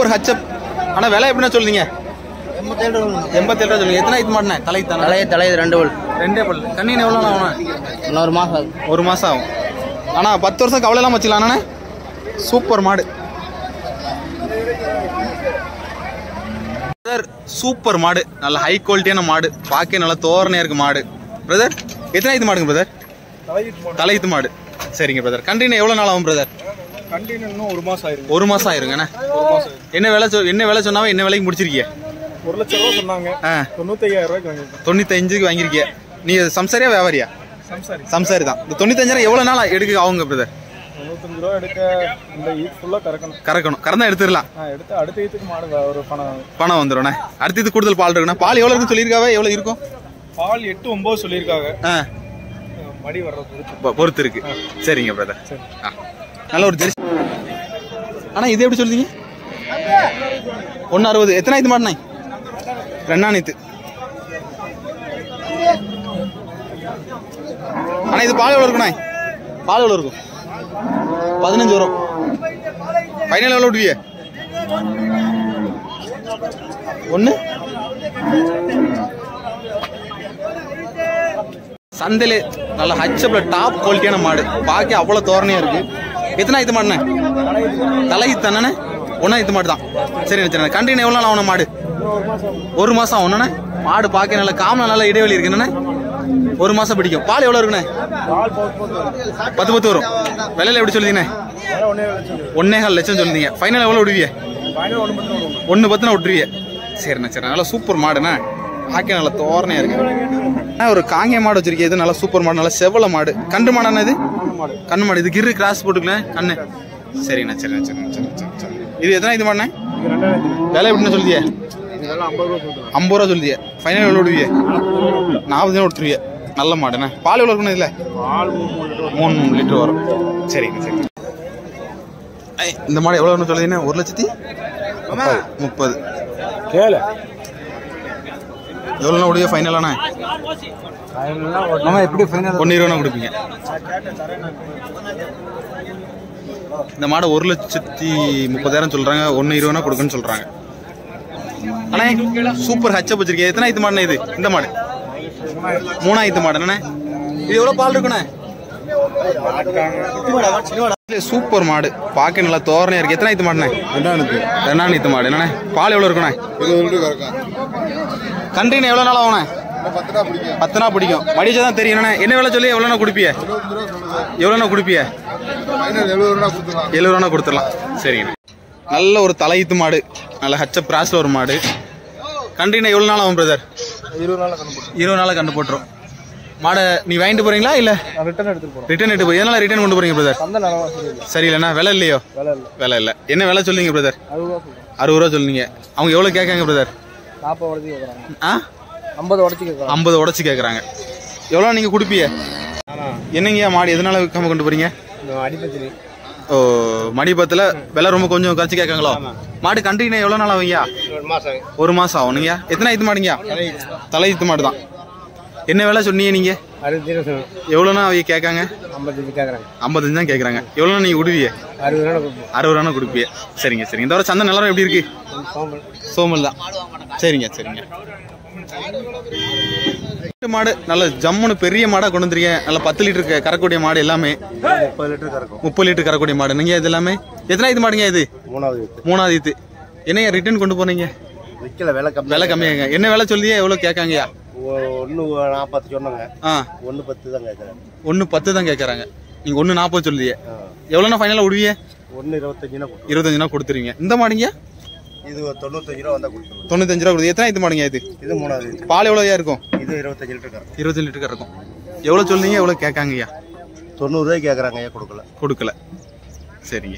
Super ஹச்சப் ஆனா விலை எப்படின்னா சொல்லுங்க எண்பத்தேழு ரூபா சொல்லுங்க எத்தனை இது மாட்டினேன் தலை தானே தலைய தலைய ரெண்டு பல் ரெண்டே பல்லு கண்ணீன் எவ்வளோ நாள் ஆகும் இன்னொரு மாசம் ஆகுது ஒரு மாசம் ஆகும் ஆனா பத்து வருஷம் கவலை எல்லாம் வச்சுக்கலாம் அண்ணே சூப்பர் மாடு பிரதர் சூப்பர் மாடு நல்ல ஹை குவாலிட்டியான மாடு பார்க்க நல்ல தோரணையா இருக்கு மாடு பிரதர் எத்தனை இது மாடுங்க பிரதர் தலையீத்து மாடு சரிங்க பிரதர் கண்டினியூ எவ்வளவு நாள் ஆகும் பிரதர் கண்டினியூ இன்னும் ஒரு மாசம் ஆயிருக்கு ஒரு மாசம் ஆயிருங்கண்ணே ஒரு மாசம் ஆயிருக்கு. என்ன வேலை சொ- என்ன வேலை சொன்னாவே என்ன வேலைக்கு முடிச்சிருக்கீங்க ஒரு லட்சம் ரூபா சொன்னாங்க ஆ தொண்ணூத்தையாயிரம் ரூபாய்க்கு வாங்கிருக்கேன் தொண்ணூத்தஞ்சுக்கு வாங்கியிருக்கீங்க நீங்க சம்சாரியா வியாபாரியா சம்சாரி சம்சாரி தான் இந்த தொண்ணூத்தஞ்சாயிரம் எவ்வளவு நாள் எடுக்க ஆகுங்க பிரதர் தொண்ணூத்தஞ்சு ரூபா எடுக்க இந்த ஈத் ஃபுல்லா கறக்கணும் கறக்கணும் கறந்தா எடுத்துடலாம் நான் எடுத்து அடுத்த ஈத்துக்கு மாடு வ- ஒரு பணம் பணம் வந்துடும்ண்ணே அடுத்து இது கூடுதல் பால் இருக்குண்ணா பால் எவ்வளோ இருக்குன்னு சொல்லியிருக்காவே எவ்வளோ இருக்கும் பால் எட்டு ஒன்பது சொல்லியிருக்காங்க ஆ மடி வர்றது பொறுத்து பொ- பொறுத்து இருக்கு சரிங்க பிரதர் சரி. ஆ நல்ல ஒரு ஜெர்சி அண்ணா இது எப்படி சொல்றீங்க ஒன்று அறுபது எத்தனை இது மாட்டினாய் ரெண்டாணித்து அண்ணா இது பால் எவ்வளோ இருக்குண்ணா பால் எவ்வளோ இருக்கும் பதினஞ்சு வரும் ஃபைனல் எவ்வளோ விடுவிய ஒன்று சந்தையில நல்ல ஹச்சப்ல டாப் குவாலிட்டியான மாடு பார்க்க அவ்வளோ தோரணையா இருக்கு எத்தனை இது மாடுண்ணே தலை தானே ஒன்றா இது மாடு தான் சரி சரி கண்டினியூ எவ்வளோ நாள் ஆகணும் மாடு ஒரு மாசம் ஆகணுண்ணே மாடு பார்க்க நல்ல காமல நல்ல இடைவெளி இருக்குண்ணே ஒரு மாசம் பிடிக்கும் பால் எவ்வளோ இருக்குண்ணே பால் போட்டு போட்டு பத்து பத்து வரும் விலையில எப்படி சொல்லுதீங்கண்ணே வேற ஒன்னே லட்சம் ஒன்னே கால் லட்சம் சொல்லுதீங்க ஃபைனல் எவ்வளோ விடுவீங்க ஃபைனல் ஒன்று மட்டும் விடுவோம் ஒன்று பத்துனா விட்டுருவீங்க சரிண்ணே சரி நல்லா சூப்பர் மாடுண்ணே பார்க்க நல்ல தோரணையா இருக்கு அண்ணா, ஒரு காங்கேய மாடு வச்சிருக்கேன் இது நல்லா சூப்பர் மாடு நல்லா செவல மாடு கண்டு மாடாண்ணா இது மாடு கண்ணு மாடு இது கிரு கிராஸ் போட்டுக்கலாம் கண்ணு சரிண்ணா சரிண்ணா சரிண்ணா சரி சரி சரி இது எத்தனை இது மாடுண்ணே இது ரெண்டாயிரத்தி விலை எப்படின்னு சொல்லுதியே இதெல்லாம் ஐம்பது ரூபா சொல்லுவாங்க ஐம்பது ரூபா சொல்லுதியே ஃபைனல் எவ்வளோ விடுவியே நாற்பது ரூபா கொடுத்துருவியே நல்ல மாடுண்ணே பால் எவ்வளோ இருக்கணும் இதில் பால் மூணு மூணு லிட்டர் மூணு மூணு லிட்டர் வரும் சரிங்க சரி ஐ, இந்த மாடு எவ்வளோ சொல்லுதீங்கன்னா ஒரு லட்சத்தி முப்பது. முப்பது கேளு எவ்வளோ விடுவியே ஃபைனலாண்ணே நம்ம எப்படி ஃபைனல் ஒன்று இருபதுனா கொடுப்பீங்க இந்த மாடு ஒரு லட்சத்தி முப்பதாயிரம் சொல்றாங்க ஒன்று இருபதுனா கொடுக்குன்னு சொல்றாங்க அண்ணே சூப்பர் ஹச்சப் வச்சிருக்கேன் எத்தனை இது மாடுண்ணே இது இந்த மாடு மூணாயிரத்து மாடு அண்ணே இது எவ்வளோ பால் இருக்குண்ணே சூப்பர் மாடு பார்க்க நல்லா தோரணையா இருக்கு எத்தனை இது மாடுண்ணே ரெண்டாயிரத்து ரெண்டாம் இது மாடு என்னண்ணே பால் எவ்வளோ இருக்குண்ணே இருபது லிட்டர் கறக்கும் கண்டினியூ எவ்வளோ நாள் ஆகுண்ணே பத்து ரூபா பிடிக்கும் பத்து நாள் பிடிக்கும் மடிச்சா தான் தெரியும் என்னண்ணே என்ன வேலை சொல்லி எவ்வளோண்ணா கொடுப்பிய இருபத்தஞ்சு ரூபா சொல்லுது எவ்வளோண்ணா கொடுப்பிய ஃபைனல் எழுபது ரூபா கொடுத்துக்கலாம் எழுபது ரூபா கொடுத்துடலாம் சரிங்க நல்ல ஒரு தலையீத்து மாடு நல்ல ஹச்ச பிராஸ்ல ஒரு மாடு கண்டினியூ எவ்வளோ நாள் ஆகும் பிரதர் இருபது நாள் கணக்கு இருபது நாள் கண்டு போட்டுரும் மாடை நீ வாங்கிட்டு போறீங்களா இல்ல நான் ரிட்டர்ன் எடுத்துட்டு போறேன் ரிட்டர்ன் எடுத்து போய் எதனால ரிட்டர்ன் கொண்டு போறீங்க பிரதர் சந்தை நிலவா சரியில்லை சரியில்லைண்ணா விலை இல்லையோ வேலை இல்லை விலை இல்லை என்ன விலை சொல்லுங்க பிரதர் அறுபது ரூபா சொல்லுவேன் அறுபது ரூபா சொல்லுங்க அவங்க எவ்வளோ கேட்காங்க பிரதர் நாற்பது உடச்சி கேட்குறாங்க ஆ ஐம்பது உடச்சி கேட்குறாங்க ஐம்பது உடச்சி கேட்குறாங்க எவ்வளோ நீங்கள் கொடுப்பீங்க என்னங்கய்யா மாடு எதனால விற்காம கொண்டு போறீங்க அடிப்பத்திரி ஓ மணிபத்தில் விலை ரொம்ப கொஞ்சம் குறைச்சி கேட்காங்களோ மாடு கண்டினியூ எவ்வளோ நாள் ஆகுங்கய்யா ஒரு மாதம் ஒரு மாசம் ஆகணுங்க எத்தனை இது மாடுங்க தலையீத்து மாடு தான் என்ன விலை சொன்னீங்க நீங்க அறுபத்தி இருபது எவ்வளோனா அவங்க கேட்காங்க ஐம்பத்தஞ்சு கேட்குறாங்க ஐம்பத்தஞ்சு தான் கேட்குறாங்க எவ்வளோ நீங்க விடுவிய அறுபது ரூபா கொடுப்போம் அறுபது ரூபா கொடுப்பிய சரிங்க சரிங்க இந்த வர சந்தை நிலவரம் எப்படி இருக்கு சோம்பல் சோமல் தான் சரிங்க சரிங்க எட்டு மாடு நல்ல ஜம்முன்னு பெரிய மாடா கொண்டு வந்துருக்கீங்க நல்ல பத்து லிட்டர் க- கறக்கூடிய மாடு எல்லாமே முப்பது லிட்டர் கறக்கும் முப்பது லிட்டர் கறக்கூடிய மாடு நீங்க இது எல்லாமே எத்தனை இது மாடுங்க இது மூணாவது வித்து மூணாவது இது என்னையா ரிட்டர்ன் கொண்டு போனீங்க விற்கல விலை கம்மி விலை கம்மியாங்க என்ன விலை சொல்லியே எவ்வளோ கேட்காங்கய்யா ஒன்று நாற்பது சொன்னாங்க ஆ ஒன்று பத்து தான் கேட்குறேன் ஒன்று பத்து தான் கேட்குறாங்க நீங்கள் ஒன்று நாற்பது சொல்லுதியே எவ்வளோண்ணா ஃபைனலாக விடுவியே ஒன்று இருபத்தஞ்சுனா கொடுக்கும் இருபத்தஞ்சுனா கொடுத்துருவீங்க இந்த மாடுங்க இது ஒரு தொண்ணூத்தஞ்சு ரூபா வந்தால் கொடுத்துருவோம் தொண்ணூத்தஞ்சு ரூபா கொடுத்து எத்தனை இது மாடுங்க இது இது மூணாவது வித்து பால் எவ்வளோயா இருக்கும் இது இருபத்தஞ்சு லிட்டர் கறக்கும் இருபத்தஞ்சு லிட்டருக்கு இருக்கும் எவ்வளோ சொல்லுங்க எவ்வளோ கேட்காங்கய்யா தொண்ணூறுரூவாய்க்கு கேட்குறாங்க ஐயா கொடுக்கல கொடுக்கல சரிங்க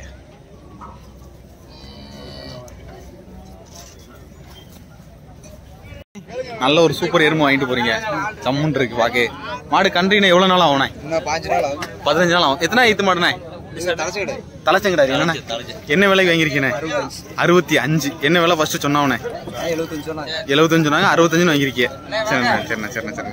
நல்ல ஒரு சூப்பர் எருமை வாங்கிட்டு போறீங்க ஜம்முன் இருக்கு பாக்கு மாடு கன்றின எவ்வளவு நாள் ஆகும்ண்ணே இன்னும் பாஞ்சு நாள் ஆகும் பதினஞ்சு நாள் ஆகும் எத்தனை ஈத்து மாடுண்ணே தலைச்சு கிடையாது தலைச்சங்கடாது என்னண்ணே என்ன விலைக்கு வாங்கியிருக்கீண்ணே அறுபத்தி அஞ்சு என்ன விலை ஃபர்ஸ்ட் சொன்னவனே எழுபத்தஞ்சு சொன்னாங்க எழுபத்தஞ்சு நாங்க அறுபத்தஞ்சுன்னு வாங்கியிருக்கீங்க சரிண்ணே சரிண்ணே சரிண்ணே சரிண்ணே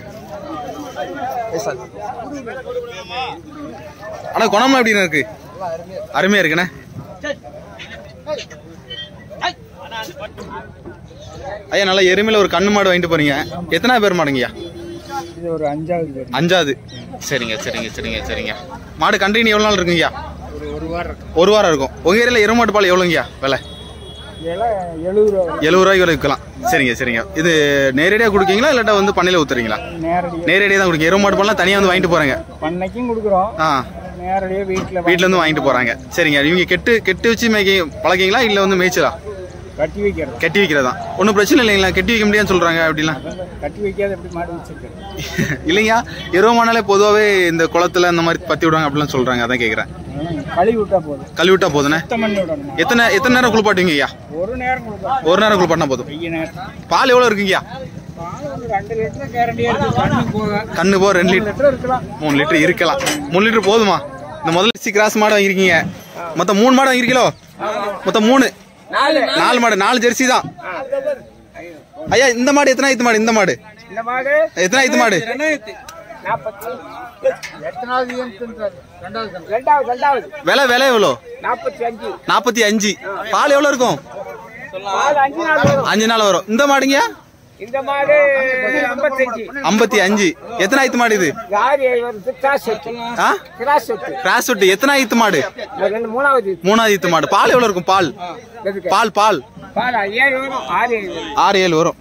ஆனா குணம்லாம் எப்படிண்ணே இருக்கு அருமையா இருக்குண்ணே ஐயா நல்லா எருமையில ஒரு கண்ணு மாடு வாங்கிட்டு போறீங்க எத்தனை பேர் மாடுங்கய்யா இது ஒரு அஞ்சாவது பேர் அஞ்சாவது சரிங்க சரிங்க சரிங்க சரிங்க மாடு கண்டினியூ எவ்வளோ நாள் இருக்குங்கய்யா ஒரு ஒரு வாரம் இருக்கு ஒரு வாரம் இருக்கும் உங்க ஏரியால எருமாட்டு பால் எவ்வளோங்கய்யா விலை இதெல்லாம் எழுபது ரூபா வரும். எழுபது ரூபாய்க்கு வரை விற்கலாம் சரிங்க சரிங்க இது நேரடியாக கொடுக்கீங்களா இல்லாட்டா வந்து பண்ணையில் ஊத்துறீங்களா நேரடியாக நேரடியாக தான் கொடுங்க எருமாட்டு பால்லாம் தனியாக வந்து வாங்கிட்டு போறாங்க பண்ணைக்கும் கொடுக்குறோம் ஆ நேரடியாக வீட்டில் வீட்ல இருந்து வாங்கிட்டு போறாங்க சரிங்க இவங்க கெட்டு கெட்டு வச்சு மேய்க்க பழக்கிங்களா இல்லை வந்து மேய்ச்சலா கட்டி வைக்கிறது கட்டி வைக்கிறதா ஒன்றும் பிரச்சனை இல்லைங்களா கட்டி வைக்க முடியாதுன்னு சொல்றாங்க அப்படிலாம் அதான் கட்டி வைக்காத எப்படி மாடு வச்சிருக்கிறது இல்லைங்க எருவமானாலே பொதுவாகவே இந்த குளத்துல இந்த மாதிரி பத்தி விடுவாங்க அப்படிலாம் சொல்றாங்க அதான் கேட்குறேன் கழுவி விட்டா போதும் கழுவி விட்டா போதுனே சுத்தம் பண்ணி விடணும் எத்தனை எத்தனை நேரம் குளிப்பாட்டுவீங்க ஐயா ஒரு நேரம் கொடுக்கலாம் ஒரு நேரம் குளிப்பாட்டினா போதும் வெய்ய நேரம் பால் எவ்வளோ இருக்குங்கய்யா பால் ஒரு ரெண்டு லிட்டர் கேரண்டியாக இருக்கு கண்ணு போக கண்ணு போ ரெண்டு லிட்டர் லிட்டர் இருக்கலாம் மூணு லிட்டர் இருக்கலாம் மூணு லிட்டர் போதுமா இந்த முதல்ல சி கிராஸ் மாடு வாங்கியிருக்கீங்க மொத்தம் மூணு மாடு வாங்கிருக்கீங்களோ மொத்தம் மூணு நாலு நாலு மாடு நாலு ஜெர்சி தான் ஐயா இந்த மாடு எத்தனை ஐத்து மாடு இந்த மாடு இந்த மாடு எத்தனை ஐத்து மாடு நாற்பத்தி எத்தனாவது ரெண்டாவது ரெண்டாவது ரெண்டாவது விலை விலை எவ்வளோ நாற்பத்தி அஞ்சு நாற்பத்தி அஞ்சு பால் எவ்வளோ இருக்கும் பால் அஞ்சு நாள் வரும் அஞ்சு நாள் வரும் இந்த மாடுங்க இந்த மாடு ஐம்பத்தஞ்சு ஐம்பத்தி அஞ்சு எத்தனை ஐத்து மாடு இது யாரு வருது கிராஸ் சொத்து ஆ கிராஸ் சொத்து கிராஸ் விட்டு எத்தனை ஐத்து மாடு இந்த ரெண்டு மூணாவது மூணாவது ஐத்து மாடு பால் எவ்வளோ இருக்கும் பால் எதுக்கு? பால் பால் பால் ஏழு வரும் ஆறு ஏழு வரும் ஆறு ஏழு வரும்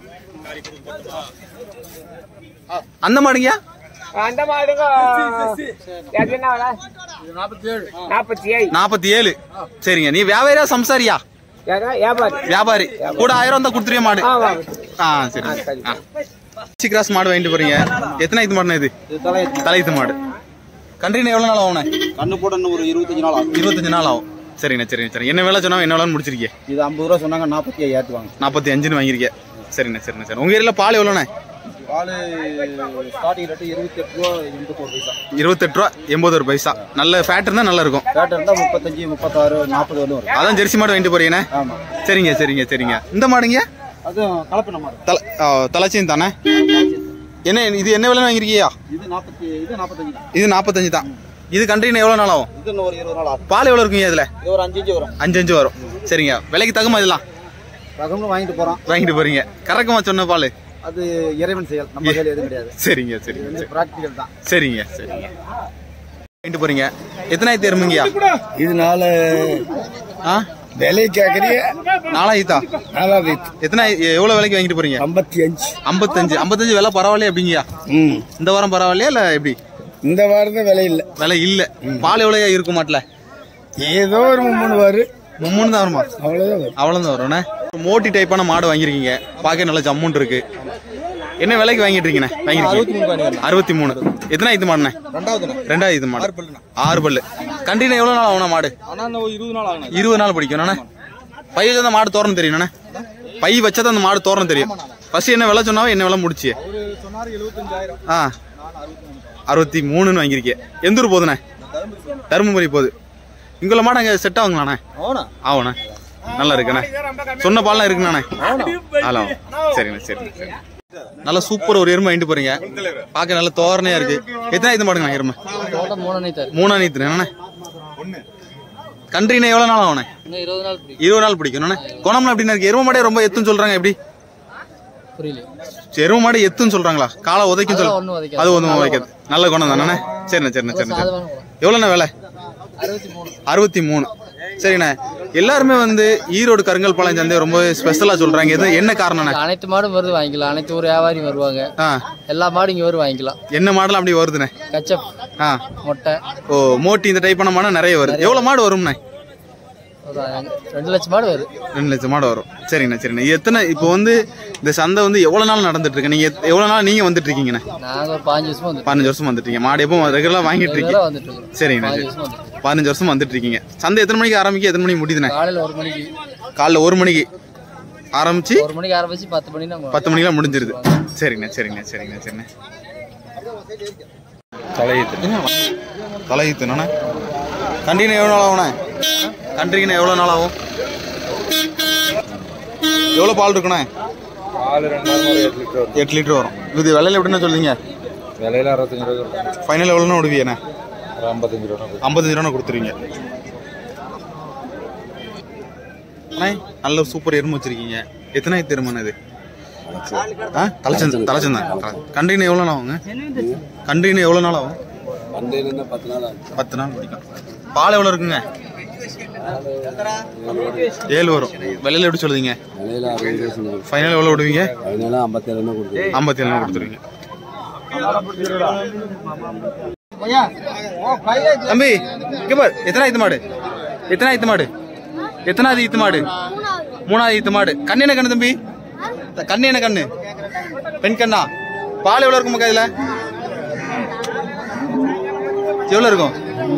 அந்த மாடுங்க அந்த மாடுங்க அது என்ன விலை? நாற்பத்தி ஏழு நாற்பத்தி ஏழு சரிங்க நீ வியாபாரியா சம்சாரியா யாரா? வியாபாரி வியாபாரி கூட ஆயிரம் தான் கொடுத்துருவிய மாடு ஆமா ஆ சரி ஆ. சி கிராஸ் மாடு வாங்கிட்டு போறீங்க எத்தனை ஐத்து மாடுண்ணா இது தலையத்து மாடு கன்றின எவ்வளவு நாள் ஆகும்ண்ணே கண்ணு போட இன்னும் ஒரு இருபத்தஞ்சு நாள் ஆகும் இருபத்தஞ்சு நாள் ஆகும் சரிண்ணே சரிண்ணே சரி என்ன வேலை சொன்னா என்ன வேலைன்னு முடிச்சிருக்கீங்க இது ஐம்பது ரூபா சொன்னாங்க நாற்பத்தி ஏற்றுவாங்க நாற்பத்தி அஞ்சுன்னு வாங்கியிருக்கேன் சரிண்ணே சரிண்ணே சரி உங்க ஏரியால பால் எவ்வளோண்ணே பால் ஸ்டார்டிங் ரேட்டு இருபத்தி எட்டு ரூபா எண்பத்தோரு பைசா இருபத்தெட்டு ரூபா எண்பது ஒரு பைசா நல்ல ஃபேட் இருந்தால் நல்லா இருக்கும் ரேட் இருந்தால் முப்பத்தஞ்சு முப்பத்தாறு நாற்பது வரலும் வரும் அதான் ஜெர்சி மாடு வாங்கிட்டு போறீங்கண்ணே ஆமாம் சரிங்க சரிங்க சரிங்க இந்த மாடுங்க அதுவும் கலப்பின மாடு தலை ஆ, தலைச்சியும் தானே என்ன இது என்ன விலை வாங்கியிருக்கியா இது நாற்பத்தி இது நாற்பத்தஞ்சு தான் இது நாற்பத்தஞ்சு தான் இது கன்றின எவ்வளோ நாள் ஆகும் இது இன்னும் ஒரு இருபது நாள் ஆகும் பால் எவ்வளோ இருக்குங்க இதில் இது ஒரு அஞ்சு இஞ்சு வரும் அஞ்சு அஞ்சு வரும் சரிங்க விலைக்கு தகுமா இதெல்லாம் ரகம்னு வாங்கிட்டு போகிறோம் வாங்கிட்டு போறீங்க கறக்குமா சொன்ன பால் அது இறைவன் செயல் நம்ம கையில் எதுவும் கிடையாது சரிங்க சரிங்க இது ப்ராக்டிக்கல் தான் சரிங்க சரிங்க வாங்கிட்டு போறீங்க எத்தனை எருமைங்கய்யா இது நாலு ஆ விலை கேட்குறீங்க நாலாயிரத்தா நாலாவது எத்தனை எவ்வளோ விலைக்கு வாங்கிட்டு போறீங்க ஐம்பத்தி அஞ்சு ஐம்பத்தஞ்சு ஐம்பத்தஞ்சு விலை பரவாயில்லையா எப்படிங்கய்யா ம் இந்த வாரம் பரவாயில்லையா இல்லை எப்படி இந்த வாரம் தான் விலை இல்லை விலை இல்லை பால் எவ்வளோயா இருக்கும் மாட்டில் ஏதோ ஒரு மூணு வாரு மூணு தான் வருமா அவ்வளோதான் வரும் அவ்வளோதான் வரும்ண்ணே மோட்டி டைப்பான மாடு வாங்கியிருக்கீங்க பார்க்க நல்ல ஜம்முன் இருக்கு என்ன விலைக்கு வாங்கிட்டு இருக்கீங்க வாங்கிருக்கீங்க அறுபத்தி மூணு எத்தனை இது மாடுண்ணே ரெண்டாவது ரெண்டாவது இது மாடு ஆறு பல்லு கண்டினியூ எவ்வளோ நாள் ஆகும்ண்ணா மாடு ஆனால் இந்த ஒரு இருபது நாள் ஆகணும் இருபது நாள் பிடிக்கும் அண்ணே பை வச்சா அந்த மாடு தோரணம் தெரியும் அண்ணே பை வச்சா அந்த மாடு தோரணம் தெரியும் ஃபர்ஸ்ட் என்ன விலை சொன்னாவோ என்ன விலை முடிச்சு ஒரு சொன்னார் எழுபத்தஞ்சாயிரம் ஆ அறுபத்தி மூணுன்னு வாங்கியிருக்கேன் எந்த ஊர் போகுதுண்ணே தருமபுரி போகுது இங்குள்ள மாடு அங்கே செட் ஆகுங்களாண்ணே ஆவணா ஆவண்ணே நல்லா இருக்குண்ணே சொன்ன பால்லாம் இருக்குண்ணே ஆலாம் சரிண்ணே சரிண்ணே சரி நல்லா சூப்பர் ஒரு எருமை வாங்கிட்டு போறீங்க பார்க்க நல்ல தோரணையா இருக்கு எத்தனை இது மாடுங்கண்ணா எருமை டோட்டல் மூணு அணி தரும் மூணா நீத்து என்னண்ணே கன்றினே எவ்வளோ நாள் ஆகுண்ணே இன்னும் இருபது நாள் பிடிக்கும் இருபது நாள் பிடிக்கும் என்னண்ணே குணம்லாம் எப்படின்னா இருக்கு எருமை மாடே ரொம்ப எத்துன்னு சொல்றாங்க எப்படி புரியல எருமை மாடு எத்துன்னு சொல்றாங்களா காலை உதைக்கும் அதெல்லாம் சொல் ஒண்ணும் உதைக்காது. அது ஒன்றும் உதைக்காது நல்ல குணம் தானே சரிண்ணே சரிண்ணே சரிண்ணே சரி சாதமான குணம். எவ்வளோண்ணே விலை அறுபத்தி மூணு அறுபத்தி மூணு சரிண்ணே எல்லாருமே வந்து ஈரோடு கருங்கல் பாளையம் சந்தை ரொம்ப ஸ்பெஷலா சொல்றாங்க இது என்ன காரணம்ண்ணே அனைத்து மாடும் வருது வாங்கிக்கலாம் அனைத்து ஊர் வியாபாரியும் வருவாங்க ஆ எல்லா மாடும் இங்க வரும் வாங்கிக்கலாம் என்ன மாடலாம் அப்படி வருதுண்ணே கச்சப் ஆ மொட்டை ஓ மோட்டி இந்த டைப்பான மாடம் நிறைய வருது எவ்வளோ மாடு வரும்ண்ணே ஒரு ரெண்டு லட்சம் மாடு வருது ரெண்டு லட்சம் மாடு வரும் சரிண்ணே சரிண்ணே இது எத்தனை இப்போ வந்து இந்த சந்தை வந்து எவ்வளோ நாள் நடந்துட்டு இருக்கு நீங்க எத்- எவ்வளோ நாள் நீங்க வந்துட்டு இருக்கீங்கண்ணே நாங்க ஒரு பாஞ்சு வருஷமா வந்துட்டு பதினஞ்சு வருஷம் வந்துட்டு இருக்கீங்க மாடு எப்போ ரெகுலராக வாங்கிட்டு இருக்கீங்க ரெகுலரா வந்துட்டு இருக்கோம் சரிங்கண்ணே பாஞ்சு சரி. வருஷமா வந்துட்டு இருக்கோம். பதினஞ்சு வருஷம் வந்துட்டு இருக்கீங்க சந்தை எத்தனை மணிக்கு ஆரம்பிக்க எத்தனை மணிக்கு முடியுதுண்ணே காலையில ஒரு மணிக்கு காலைல ஒரு மணிக்கு ஆரம்பிச்சு ஒரு மணிக்கு ஆரம்பிச்சு பத்து மணி நம்ம பத்து மணிக்கெல்லாம் முடிஞ்சிருது சரிண்ணே சரிண்ணே சரிண்ணே சரிண்ணே தலையீத்து என்னண்ணே கண்டினியூ எவ்வளோ நாள் ஆகுண்ணே கண்டினியூ எவ்வளோ நாள் ஆகும் எவ்வளோ பால் இருக்குண்ணே பால் ரெண்டாயிரம் எட்டு லிட்டர் எட்டு லிட்டர் வரும் இது விலையில எப்படின்னு சொல்லுவீங்க விலையில அறுபத்தஞ்சு ரூபா வரும் ஃபைனல் எவ்வளோன்னு விடுவீங்கண்ணே ஒரு ஐம்பத்தஞ்சு ரூபா ஐம்பத்தஞ்சு ரூபா கொடுத்துருவீங்க அண்ணே நல்ல ஒரு சூப்பர் எருமை வச்சிருக்கீங்க எத்தனை எருமன் இது ஆ தலைச்சந்தான் தலைச்சந்தான் கண்டினியூ எவ்வளோ நாள் ஆகுங்க கண்டினியூ எவ்வளோ நாள் ஆகும் வண்டியிலேருந்து பத்து நாள் ஆகும் பத்து நாள் பிடிக்கும் பால் எவ்வளோ இருக்குங்க ஏழு வரும் விலையில எப்படி சொல்லுவீங்க விலையில அறுபது சொன்னாங்க ஃபைனல் எவ்வளோ விடுவீங்க அதனால ஐம்பத்தேழு தான் கொடுக்குது ஐம்பத்தி ஏழு கொடுத்துருவீங்க தம்பி இங்க பாரு எத்தனை ஈத்து மாடு எத்தனை ஈத்து மாடு எத்தனாவது ஈத்து மாடு மூணாவது ஈத்து மாடு கண்ணு என்ன கண்ணு தம்பி த- கண்ணு என்ன கண்ணு பெண் கண்ணா பால் எவ்வளவு இருக்கும் கையில எவ்வளவு இருக்கும்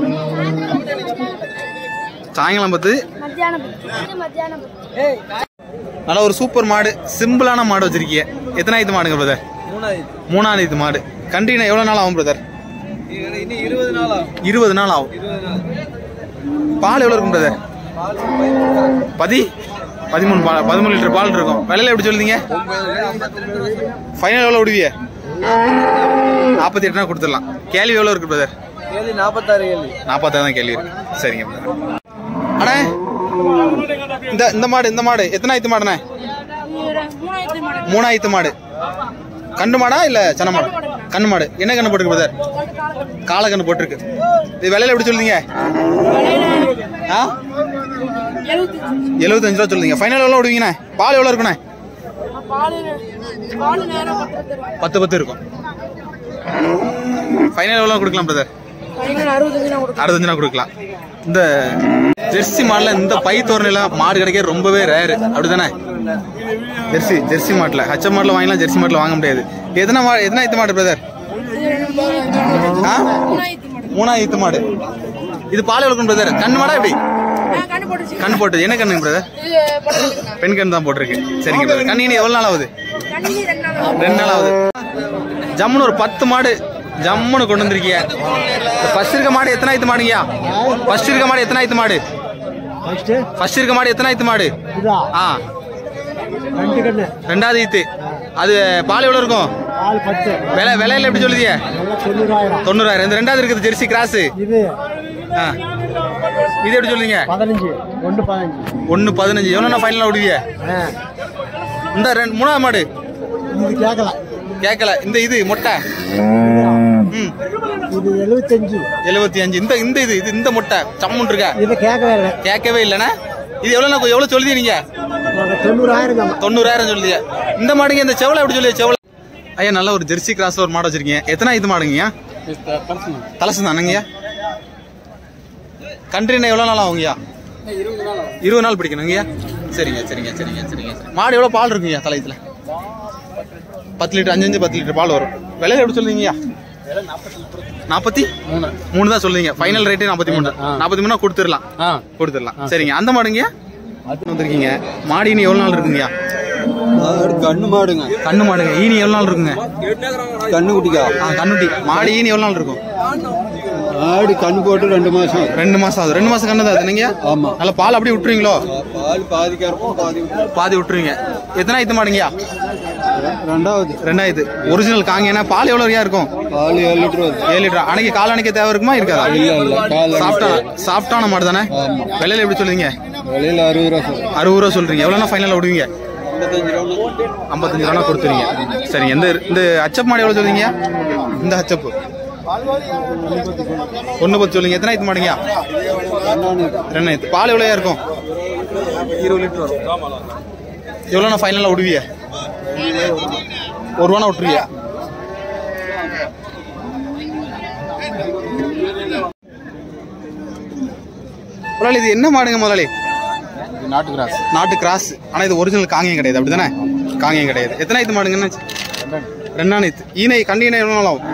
சாயங்காலம் பார்த்து மத்தியானம் இது மத்தியானம் நல்ல ஒரு சூப்பர் மாடு சிம்பிளான மாடு வச்சிருக்கீங்க எத்தனை ஈத்து மாடுங்க பிரதர் மூணாவது ஈத்து மாடு கண்டினா எவ்வளவு நாள் ஆகும் பிரதர் இன்னும் இருபது நாள் ஆகும் இருபது நாள் ஆகும் இருபது நாள் பால் எவ்வளவு இருக்கும் பிரதர் பதி பதிமூணு பால் பதிமூணு லிட்டர் பால் இருக்கும் விலையில எப்படி சொல்லுதீங்க ஃபைனல் எவ்வளோ விடுவிய நாற்பத்தி எட்டுனா கொடுத்துடலாம் கேள்வி எவ்வளோ இருக்கு பிரதர் கேள்வி நாற்பத்தாறு கேள்வி நாற்பத்தாறு தான் கேள்வி இருக்கு சரிங்க brother. அண்ணே இந்த இந்த மாடு இந்த மாடு எத்தனை ஆயித்து மாடுண்ணே மூணாயிரத்து மாடு கண்டு மாடா இல்ல சன மாடு கண்ணு மாடு என்ன கண்ணு போட்டுருக்கு பிரதர் காளை கண்ணு போட்டிருக்கு இது விலையில எப்படி சொல்லுதீங்க ஆ எழுபத்தஞ்சு ரூபா சொல்லுங்க ஃபைனல் எவ்வளோ விடுவீங்கண்ணே பால் எவ்வளோ இருக்குண்ணே பத்து பத்து இருக்கும் ஃபைனல் எவ்வளோ கொடுக்கலாம் பிரதர் அறுபத்தஞ்சு ரூபா கொடுக்கலாம் இந்த ஜெர்சி மாடல இந்த பை தோரணையில மாடு கிடைக்க ரொம்பவே ரேரு அப்படிதானே ஜெர்சி ஜெர்சி மாட்டில் ஹச்ச மாட்டில் வாங்கலாம் ஜெர்சி மாட்டில் வாங்க முடியாது எத்தனை மா எத்தனை ஈத்து மாடு பிரதர் ஆ மூணா ஈத்து மாடு இது பால் எவ்வளோ பிரதர் கண்ணு மாடா எப்படி கண்ணு போட்டது என்ன கண்ணு பிரதர் பெண் கண் தான் போட்டிருக்கு சரிங்க பிரதர் கண்ணு இனி எவ்வளோ நாள் ஆகுது ரெண்டு நாள் ஆகுது ஜம்முன்னு ஒரு பத்து மாடு ஜம்முன்னு கொண்டு வந்திருக்கீங்க ஃபர்ஸ்ட் இருக்க மாடு எத்தனை ஆயித்து மாடுங்கயா ஃபர்ஸ்ட் இருக்க மாடு எத்தனை ஆயித்து மாடு ஃபர்ஸ்ட் இருக்க மாடு எத்தனை ஆயித்து மாடு ஆ ரெண்டாவது ஈத்து அது பால் எவ்வளவு இருக்கும் விலை விலையில எப்படி சொல்லுதிய தொண்ணூறாயிரம் இந்த ரெண்டாவது இருக்குது ஜெர்சி கிராஸ் இது ஆ இது எப்படி சொல்லுங்க பதினஞ்சு ஒன்று பதினஞ்சு ஒன்னு பதினஞ்சு எவ்வளோ ஃபைனலாக விடுவிய இந்த ரெண்டு மூணாவது மாடு இது கேட்கலாம் கேட்கல இந்த இது மொட்டை ம் இது எழுபத்தஞ்சு எழுபத்தி அஞ்சு இந்த இந்த இது இது இந்த முட்டை சம்முன் இருக்கா இதை கேட்கவே இல்லை கேட்கவே இல்லைண்ணா இது எவ்வளோ எவ்வளோ சொல்லுதீங்க நீங்க நாங்கள் தொண்ணூறாயிரம் தான் தொண்ணூறாயிரம் சொல்லுதீங்க இந்த மாடுங்க இந்த செவலை எப்படி சொல்லுங்க செவலை ஐயா நல்ல ஒரு ஜெர்சி கிராஸ்ல ஒரு மாடு வச்சிருக்கீங்க எத்தனை இது மாடுங்கய்யா தலசு தானுங்கய்யா கண்ட்ரினா எவ்வளோ நாள் ஆகுங்கய்யா இருபது நாள் பிடிக்கணுங்கய்யா சரிங்க சரிங்க சரிங்க சரிங்க சரி. மாடு எவ்வளோ பால் இருக்குங்கய்யா தலையத்தில் பத்து லிட்டர் அஞ்சு அஞ்சு பத்து லிட்டர் பால் வரும் விலையில எப்படி சொல்லுவீங்கய்யா நாற்பத்தி மூணு மூணு தான் சொல்லுவீங்க ஃபைனல் ரேட்டே நாற்பத்தி மூணு நாற்பத்தி மூணா கொடுத்துடலாம் கொடுத்துடலாம் சரிங்க அந்த மாடுங்கய்யா வந்திருக்கீங்க மாடு இனி எவ்வளோ நாள் இருக்குங்கய்யா கண்ணு மாடுங்க கண்ணு மாடுங்க ஈனி எவ்வளோ நாள் இருக்குங்க கண்ணு குட்டிக்கா ஆ கண்ணுட்டி மாடு ஈனி எவ்வளோ நாள் இருக்கும் ஆடு கண்ணு போட்டு ரெண்டு மாசம் ரெண்டு மாசம் ஆகுது ரெண்டு மாசம் கண்ணு தான் நீங்க ஆமா நல்ல பால் அப்படியே விட்டுருவீங்களோ பால் பாதி கறப்போம் பாதி விட்டு. பாதி விட்டுருவீங்க எத்தனை ஆயித்து மாடுங்கய்யா ரெண்டாவது ரெண்டாயிரத்து ஒரிஜினல் காங்கேனா பால் எவ்வளோ வரையா இருக்கும் பால் ஏழு லிட்டர் வருது ஏழு லிட்டர் அன்னைக்கு கால் அணைக்க தேவை இருக்குமா இருக்காதா இல்ல இல்ல கால் சாஃப்டான சாஃப்டான மாடு தானே விலையில எப்படி சொல்லுவீங்க விலையில அறுபது ரூபா சொல்லுங்க அறுபது ரூபா சொல்றீங்க எவ்வளோனா ஃபைனல் விடுவீங்க முப்பத்தஞ்சு ரூபா ஐம்பத்தஞ்சு ரூபா கொடுத்துருவீங்க சரிங்க இந்த இந்த அச்சப் மாடு எவ்வளோ சொல்லுவீங்க இந்த அச்சப்பு ஒன்று பத்து சொல்லுங்க எத்தனை ஆயிரத்து மாடுங்க ரெண்டாயிரத்து பால் எவ்வளோயா இருக்கும் இருபது லிட்டர் வரும் எவ்வளோண்ணா ஃபைனலாக விடுவிய ஒரு ரூபானா விட்டுருவியா முதலாளி இது என்ன மாடுங்க முதலாளி நாட்டு கிராஸ் நாட்டு கிராஸ் ஆனால் இது ஒரிஜினல் காங்கேயம் கிடையாது அப்படிதானே காங்கேயம் கிடையாது எத்தனை இது மாடுங்கன்னு ரெண்டாம் இது ஈனை கண்டி ஈனை எவ்வளோ நாள் ஆகும்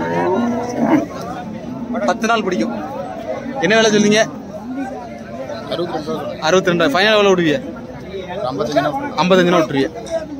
பத்து நாள் பிடிக்கும் என்ன வேலை சொல்றீங்க அறுபத்தி ரெண்டு ஃபைனல் எவ்வளோ விடுவிய ஐம்பத்தஞ்சு நாள் விட்டுருவிய